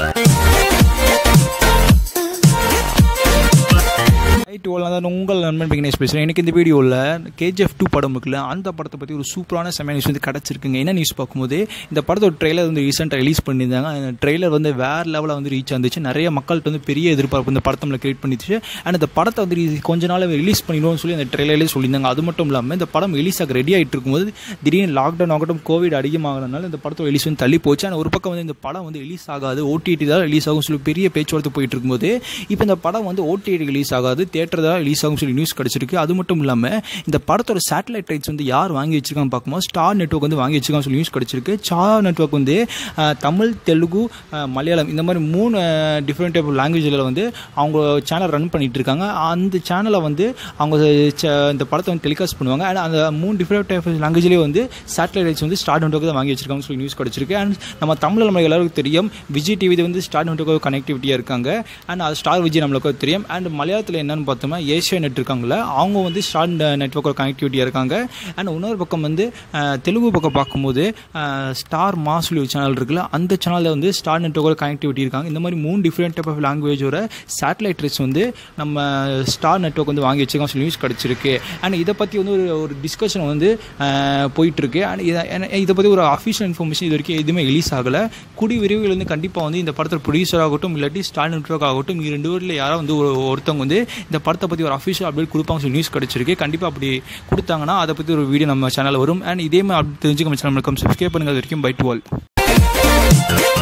right ஓல் அதான் உங்கள் நண்பன் விக்னேஷ் பேசுகிறேன் எனக்கு இந்த வீடியோவில் கேஜிஎஃப் டூ படம் இருக்குல்ல அந்த படத்தை பற்றி ஒரு சூப்பரான செமையான நியூஸ் வந்து கிடச்சிருக்குங்க என்ன நியூஸ் பார்க்கும்போது இந்த படத்தோட ட்ரெய்லர் வந்து ரீசெண்டாக ரிலீஸ் பண்ணியிருந்தாங்க அந்த ட்ரெய்லர் வந்து வேறு லெவலில் வந்து ரீச் ஆந்துச்சு நிறைய மக்கள்கிட்ட வந்து பெரிய எதிர்பார்ப்பு இந்த படத்தில் கிரியேட் பண்ணிச்சு அண்ட் இந்த படத்தை வந்து re- கொஞ்ச நாள் ரிலீஸ் பண்ணிடுவோம்னு சொல்லி அந்த ட்ரெய்லர்லேயே சொல்லியிருந்தாங்க அது மட்டும் இல்லாமல் இந்த படம் ரிலீஸ் ஆக ரெடி ஆகிட்டு இருக்கும்போது திடீர்னு லாக்டவுன் ஆகட்டும் கோவிட் அதிகமாகறதுனால இந்த படத்தோட ரிலீஸ் வந்து தள்ளி போச்சு ஆனால் ஒரு பக்கம் வந்து இந்த படம் வந்து ரிலீஸ் ஆகாது ஓடிடி தான் ரிலீஸ் ஆகும் சொல்லி பெரிய பேச்சுவார்த்தை போயிட்டு இருக்கும்போது இப்போ இந்த படம் வந்து ஓடிடி ரிலீஸ் ஆகாது தேட்டர் தான் ரிலீஸ் ஆகும் சொல்லி நியூஸ் கிடச்சிருக்கு அது மட்டும் இல்லாமல் இந்த படத்தோட சேட்டலைட் ரைட்ஸ் வந்து யார் வாங்கி வச்சிருக்காங்க பார்க்கும்போது ஸ்டார் நெட்வொர்க் வந்து வாங்கி வச்சிருக்காங்க சொல்லி நியூஸ் கிடச்சிருக்கு ஸ்டார் நெட்வொர்க் வந்து அஹ், தமிழ் தெலுங்கு அஹ், மலையாளம் இந்த மாதிரி மூணு டிஃப்ரெண்ட் டைப் லாங்குவேஜில் வந்து அவங்க சேனல் ரன் பண்ணிட்டு இருக்காங்க அந்த சேனலை வந்து அவங்க ச- இந்த படத்தை வந்து டெலிகாஸ்ட் பண்ணுவாங்க அண்ட் அந்த மூணு டிஃப்ரெண்ட் டைப் லாங்குவேஜ்லேயே வந்து சேட்டலைட் ரைட்ஸ் வந்து ஸ்டார் நெட்வொர்க் தான் வாங்கி வச்சிருக்காங்கன்னு சொல்லி நியூஸ் கிடச்சிருக்கு அண்ட் நம்ம தமிழ் நம்ம எல்லாருக்கும் தெரியும் விஜய் டிவி வந்து ஸ்டார் நெட்வொர்க் கனெக்டிவிட்டியாக இருக்காங்க அண்ட் அது ஸ்டார் விஜய் நம்மளுக்கு தெரியும் அண்ட் மலையாளத்தில் என்னன்னு பார்த்தோம்னா ஏஷியா நெட் இருக்காங்களே அவங்க வந்து ஸ்டார் நெட்வொர்க் கனெக்டிவிட்டியாக இருக்காங்க அண்ட் இன்னொரு பக்கம் வந்து அஹ், தெலுங்கு பக்கம் பார்க்கும்போது அஹ், ஸ்டார் மா சொல்லி ஒரு சேனல் இருக்குல்ல அந்த சேனலில் வந்து ஸ்டார் நெட்வொர்க் கனெக்டிவிட்டி இருக்காங்க இந்த மாதிரி மூணு டிஃப்ரெண்ட் டைப் ஆஃப் லாங்குவேஜோட சேட்டலைட் ரைட்ஸ் வந்து நம்ம ஸ்டார் நெட்வொர்க் வந்து வாங்கி வச்சிருக்கோம் சொல்லி நியூஸ் கிடச்சிருக்கு அண்ட் இதை பற்றி வந்து ஒரு ஒரு டிஸ்கஷன் வந்து அஹ், போயிட்டுருக்கு அண்ட் இதை என்ன- இதை பற்றி ஒரு அஃபிஷியல் இன்ஃபர்மேஷன் இது வரைக்கும் எதுவுமே ரிலீஸ் ஆகலை கூடி விரைவில் வந்து கண்டிப்பாக வந்து இந்த படத்தில் ப்ரொடியூசர் ஆகட்டும் இல்லாட்டி ஸ்டார் நெட்வொர்க் ஆகட்டும் இது ரெண்டு பேரில் யாராவது வந்து ஒரு ஒருத்தவங்க வந்து இந்த படத்தை பற்றி ஒரு அஃபிஷியல் அப்டேட் கொடுப்பாங்க சொல்லி நியூஸ் கிடச்சிருக்கு கண்டிப்பாக அப்படி கொடுத்தாங்கன்னா அதை பற்றி ஒரு வீடியோ நம்ம சேனலில் வரும் அண்ட் இதே மாதிரி அப்படி தெரிஞ்சுக்க நம்ம சேனல் சப்ஸ்கிரைப் பண்ணுங்க அது வரைக்கும் பை டு ஆல்